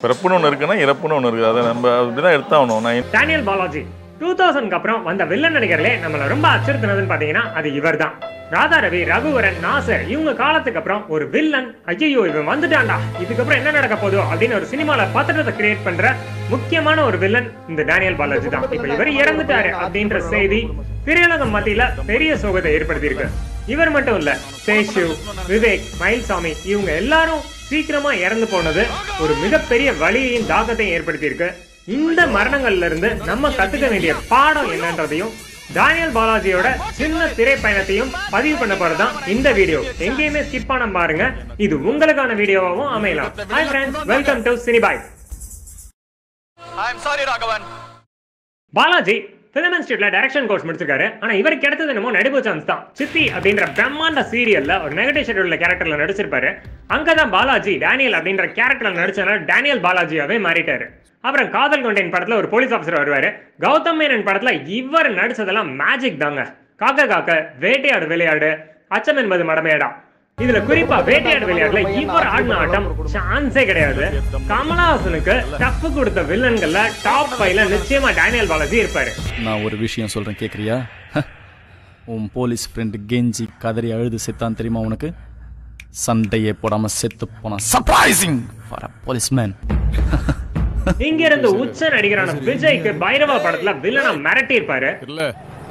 பிறப்புன்னு ஒன்று இருக்குன்னா இறப்புன்னு ஒன்று இருக்குது அதை நம்ம அப்படிதான் எடுத்தாகணும் நான் டேனியல் பாலாஜி டூ தௌசண்ட்க்கு அப்புறம் வந்த வில்லன் நடிகர்களே நம்மள ரொம்ப அச்சுறுத்தினதுன்னு பாத்தீங்கன்னா அது இவர்தான் ராதா ரவி ரகுவரன் நாசர் இவங்க காலத்துக்கு அப்புறம் ஒரு வில்லன் ஐயோ இவன் வந்துட்டான்டா இதுக்கப்புறம் என்ன நடக்க போதோ அப்படின்னு ஒரு சினிமால பத்திரத்தை கிரியேட் பண்ற முக்கியமான ஒரு வில்லன் இந்த டேனியல் பாலாஜி தான் இப்ப இவர் இறந்துட்டாரு அப்படின்ற செய்தி திரையுலகம் மத்தியில பெரிய சோகத்தை ஏற்படுத்தியிருக்கு இவர் மட்டும் இல்ல சேஷு விவேக் மயில்சாமி இவங்க எல்லாரும் சீக்கிரமா இறந்து போனது ஒரு மிகப்பெரிய வலியையும் தாக்கத்தையும் ஏற்படுத்தியிருக்கு இந்த மரணங்கள்ல இருந்து நம்ம கத்துக்க வேண்டிய பாடம் என்னன்றதையும் டானியல் பாலாஜியோட சின்ன திரைப்பயணத்தையும் பதிவு பண்ண போறதுதான் இந்த வீடியோ எங்கேயுமே ஸ்கிப் பண்ண பாருங்க இது உங்களுக்கான வீடியோவாகவும் அமையலாம் ஹாய் ஃப்ரெண்ட்ஸ் வெல்கம் டு சினிபாய் I'm sorry, Raghavan. Balaji film இன்ஸ்டியூட்ல டைரக்ஷன் கோர்ஸ் முடிச்சிருக்காரு ஆனா இவருக்கு கிடைச்சது என்னமோ நடிப்பு சான்ஸ் தான் சித்தி அப்படின்ற பிரம்மாண்ட சீரியல்ல ஒரு நெகட்டிவ் ஷெட்யூல்ல கேரக்டர்ல நடிச்சிருப்பாரு அங்கதான் பாலாஜி டேனியல் அப்படின்ற கேரக்டர்ல நடிச்சனால டேனியல் பாலாஜியாவே மாறிட்டாரு அப்புறம் காதல் கொண்டேன் படத்துல ஒரு போலீஸ் ஆஃபீஸர் வருவாரு கௌதம் மேனன் படத்துல இவர் நடிச்சதெல்லாம் மேஜிக் தாங்க காக்க காக்க வேட்டையாடு விளையாடு அச்சம் என்பது மடமையடா இதுல குறிப்பா வேட்டையாடு விளையாடுல இவர் ஆடின ஆட்டம் சான்ஸே கிடையாது கமலஹாசனுக்கு டப்பு கொடுத்த வில்லன்கள்ல டாப் ஃபைவ்ல நிச்சயமா டேனியல் பாலாஜி இருப்பாரு நான் ஒரு விஷயம் சொல்கிறேன் கேட்குறியா உன் போலீஸ் ஃப்ரெண்டு கெஞ்சி கதறி அழுது செத்தான் தெரியுமா உனக்கு சண்டையே போடாமல் செத்து போனான் சர்ப்ரைசிங் ஃபார் அ போலீஸ்மேன் இங்க இருந்து உச்ச நடிகரான விஜய்க்கு பைரவா படத்துல வில்லனா மிரட்டி இருப்பாரு இல்லை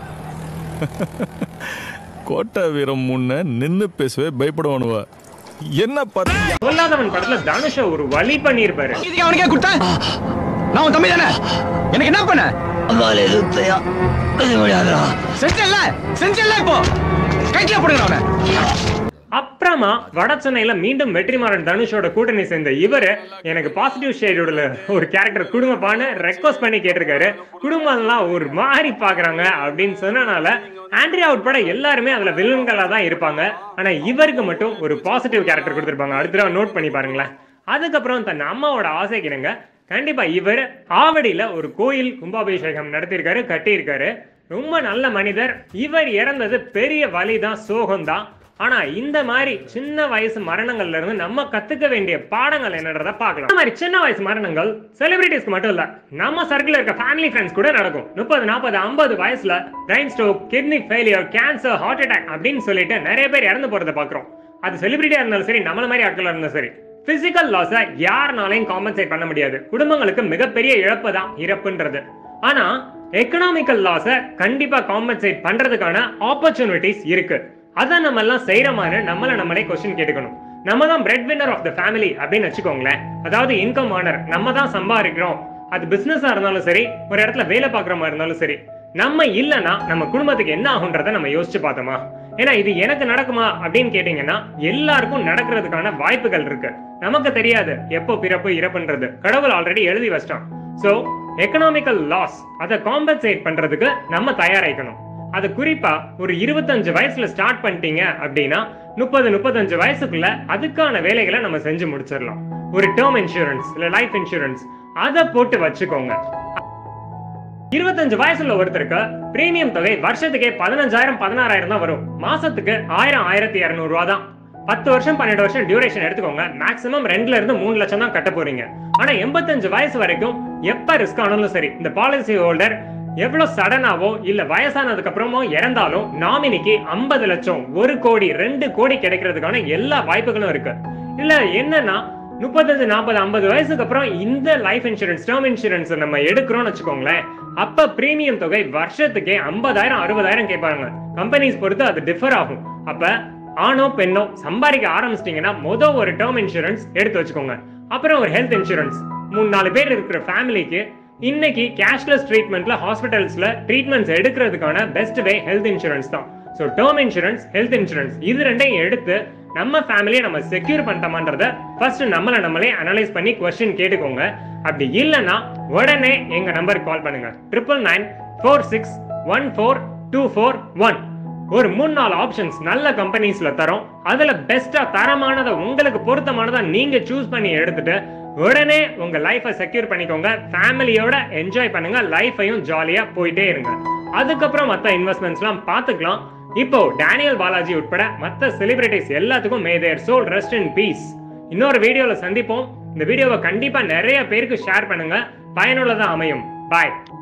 கோட்டை வீரம் முன்ன நின்று பேசவே பயப்படுவானுவ என்ன பார்த்து சொல்லாதவன் படத்துல தனுஷ ஒரு வழி பண்ணி இருப்பாரு இதுக்கு அவனுக்கே கொடுத்த நான் உன் தம்பி தானே எனக்கு என்ன பண்ண அம்மாலே சுத்தையா இது முடியாதுடா செஞ்சல செஞ்சல இப்போ கைட்டில போடுங்க அவனை அப்புறமா வட சென்னையில மீண்டும் வெற்றிமாறன் தனுஷோட கூட்டணி சேர்ந்த இவரு எனக்கு பாசிட்டிவ் ஷேடோட ஒரு கேரக்டர் குடும்பப்பான்னு ரெக்வஸ்ட் பண்ணி கேட்டிருக்காரு குடும்பம்லாம் ஒரு மாதிரி பாக்குறாங்க அப்படின்னு சொன்னனால ஆண்ட்ரியா உட்பட எல்லாருமே அதுல வில்லன்களா தான் இருப்பாங்க ஆனா இவருக்கு மட்டும் ஒரு பாசிட்டிவ் கேரக்டர் கொடுத்திருப்பாங்க அடுத்த தடவை நோட் பண்ணி பாருங்களேன் அதுக்கப்புறம் தன் அம்மாவோட ஆசைக்கிறங்க கண்டிப்பா இவர் ஆவடியில ஒரு கோயில் கும்பாபிஷேகம் நடத்தியிருக்காரு கட்டியிருக்காரு ரொம்ப நல்ல மனிதர் இவர் இறந்தது பெரிய வலிதான் சோகம்தான் ஆனா இந்த மாதிரி சின்ன வயசு மரணங்கள்ல இருந்து நம்ம கத்துக்க வேண்டிய பாடங்கள் என்னன்றத பார்க்கலாம் இந்த மாதிரி சின்ன வயசு மரணங்கள் செலிபிரிட்டிஸ்க்கு மட்டும் இல்ல நம்ம சர்க்கிள் இருக்க ஃபேமிலி ஃப்ரெண்ட்ஸ் கூட நடக்கும் முப்பது நாற்பது ஐம்பது வயசுல brain stroke kidney failure cancer heart attack அப்படின்னு சொல்லிட்டு நிறைய பேர் இறந்து போறதை பாக்குறோம் அது செலிபிரிட்டியா இருந்தாலும் சரி நம்மள மாதிரி ஆட்களா இருந்தாலும் சரி பிசிக்கல் லாஸை யாருனாலையும் காம்பன்சேட் பண்ண முடியாது குடும்பங்களுக்கு மிகப்பெரிய இழப்பு தான் இறப்புன்றது ஆனா எக்கனாமிக்கல் லாஸை கண்டிப்பா காம்பன்சேட் பண்றதுக்கான ஆப்பர்ச்சுனிட்டிஸ் இருக்கு அதை நம்ம எல்லாம் செய்யறோமான்னு நம்மள நம்மளே கொஸ்டின் கேட்டுக்கணும் நம்ம தான் bread winner of the family அப்படின்னு வச்சுக்கோங்களேன் அதாவது இன்கம் ஆனர் நம்ம தான் சம்பாதிக்கிறோம் அது பிசினஸா இருந்தாலும் சரி ஒரு இடத்துல வேலை பார்க்குற மாதிரி இருந்தாலும் சரி நம்ம இல்லைன்னா நம்ம குடும்பத்துக்கு என்ன ஆகுன்றத நம்ம யோசிச்சு பார்த்தோமா ஏன்னா இது எனக்கு நடக்குமா அப்படின்னு கேட்டீங்கன்னா எல்லாருக்கும் நடக்கிறதுக்கான வாய்ப்புகள் இருக்கு நமக்கு தெரியாது எப்போ பிறப்பு இறப்புன்றது கடவுள் ஆல்ரெடி எழுதி வச்சிட்டான் சோ எக்கனாமிக்கல் லாஸ் அதை காம்பன்சேட் பண்றதுக்கு நம்ம தயாரிக்கணும் அது குறிப்பா ஒரு இருபத்தஞ்சு வயசுல ஸ்டார்ட் பண்ணிட்டீங்க அப்படின்னா முப்பது முப்பத்தஞ்சு வயசுக்குள்ள அதுக்கான வேலைகளை நம்ம செஞ்சு முடிச்சிடலாம் ஒரு டேர்ம் இன்சூரன்ஸ் இல்ல லைஃப் இன்சூரன்ஸ் அதை போட்டு வச்சுக்கோங்க இருபத்தஞ்சு வயசுல ஒருத்தருக்கு பிரீமியம் தொகை வருஷத்துக்கே பதினஞ்சாயிரம் பதினாறாயிரம் தான் வரும் மாசத்துக்கு ஆயிரம் ஆயிரத்தி இருநூறு ரூபா தான் பத்து வருஷம் பன்னெண்டு வருஷம் டியூரேஷன் எடுத்துக்கோங்க மேக்ஸிமம் ரெண்டுல இருந்து மூணு லட்சம் தான் கட்ட போறீங்க ஆனா எண்பத்தஞ்சு வயசு வரைக்கும் எப்ப ரிஸ்க் ஆனாலும் சரி இந்த பாலிசி ஹோல்டர் எவ்வளவு சடனாவோ இல்ல வயசானதுக்கு அப்புறமோ இறந்தாலும் நாமினிக்கு ஐம்பது லட்சம் ஒரு கோடி ரெண்டு கோடி கிடைக்கிறதுக்கான எல்லா வாய்ப்புகளும் இருக்கு இல்ல என்னன்னா முப்பத்தஞ்சு நாற்பது ஐம்பது வயசுக்கு அப்புறம் இந்த லைஃப் இன்சூரன்ஸ் டேர்ம் இன்சூரன்ஸ் நம்ம எடுக்கிறோம்னு வச்சுக்கோங்களேன் அப்ப பிரீமியம் தொகை வருஷத்துக்கே ஐம்பதாயிரம் அறுபதாயிரம் கேட்பாங்க கம்பெனிஸ் பொறுத்து அது டிஃபர் ஆகும் அப்ப ஆணோ பெண்ணோ சம்பாதிக்க ஆரம்பிச்சிட்டீங்கன்னா மொதல் ஒரு டேர்ம் இன்சூரன்ஸ் எடுத்து வச்சுக்கோங்க அப்புறம் ஒரு ஹெல்த் இன்சூரன்ஸ் மூணு நாலு பேர் இருக்கிற ஃபேமிலிக்கு இன்னைக்கு கேஷ்லெஸ் ட்ரீட்மெண்ட்ல ஹாஸ்பிட்டல்ஸ்ல ட்ரீட்மெண்ட்ஸ் எடுக்கிறதுக்கான பெஸ்ட் வே ஹெல்த் இன்சூரன்ஸ் தான் so term insurance health insurance இது ரெண்டையும் எடுத்து நம்ம ஃபேமிலியை நம்ம செக்யூர் பண்ணிட்டோமான்றத ஃபர்ஸ்ட் நம்மளை நம்மளே அனலைஸ் பண்ணி கொஸ்டின் கேட்டுக்கோங்க அப்படி இல்லைன்னா உடனே எங்க நம்பருக்கு கால் பண்ணுங்க triple nine four six one four two four one ஒரு மூணு நாலு ஆப்ஷன்ஸ் நல்ல கம்பெனிஸ்ல தரோம் அதுல பெஸ்டா தரமானதை உங்களுக்கு பொருத்தமானதை நீங்க சூஸ் பண்ணி எடுத்துட்டு உடனே உங்க லைஃபை செக்யூர் பண்ணிக்கோங்க ஃபேமிலியோட என்ஜாய் பண்ணுங்க லைஃபையும் ஜாலியா போயிட்டே இருங்க அதுக்கப்புறம் மத்த இன்வெஸ்ட்மெண்ட்ஸ்லாம் பார்த்துக்கலாம் இப்போ டேனியல் பாலாஜி உட்பட மத்த செலிபிரிட்டிஸ் எல்லாத்துக்கும் may their soul rest in peace இன்னொரு வீடியோல சந்திப்போம் இந்த வீடியோவை கண்டிப்பா நிறைய பேருக்கு ஷேர் பண்ணுங்க பயனுள்ளதா அமையும் பாய்